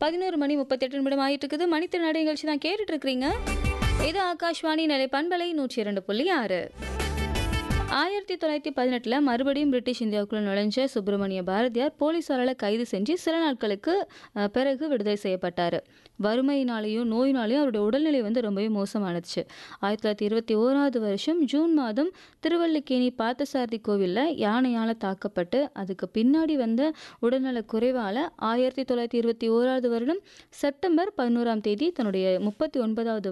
பதினோரு மணி முப்பத்தெட்டு நிமிடம் ஆயிட்டு இருக்குது மணித்திருநாடு நிகழ்ச்சி தான் கேட்டுட்டு இருக்கிறீங்க இது ஆகாஷ்வாணி நிலை பண்பலை நூற்றி இரண்டு புள்ளி ஆறு ஆயிரத்தி தொள்ளாயிரத்தி பதினெட்டில் மறுபடியும் பிரிட்டிஷ் இந்தியாவுக்குள்ள நுழைஞ்ச சுப்பிரமணிய பாரதியார் போலீசாரால் கைது செஞ்சு சில நாட்களுக்கு அஹ், பிறகு விடுதலை செய்யப்பட்டார் வறுமையினாலேயும் நோயினாலேயும் அவருடைய உடல்நிலை வந்து ரொம்பவே மோசமானுச்சு ஆயிரத்தி தொள்ளாயிரத்தி இருபத்தி ஓராவது வருஷம் ஜூன் மாதம் திருவல்லிக்கேணி பார்த்தசாரதி கோவிலில் யானையால் தாக்கப்பட்டு அதுக்கு பின்னாடி வந்த உடல்நல குறைவால் ஆயிரத்தி தொள்ளாயிரத்தி இருபத்தி ஓராவது வருடம் செப்டம்பர் பதினோராம் தேதி தன்னுடைய முப்பத்தி ஒன்பதாவது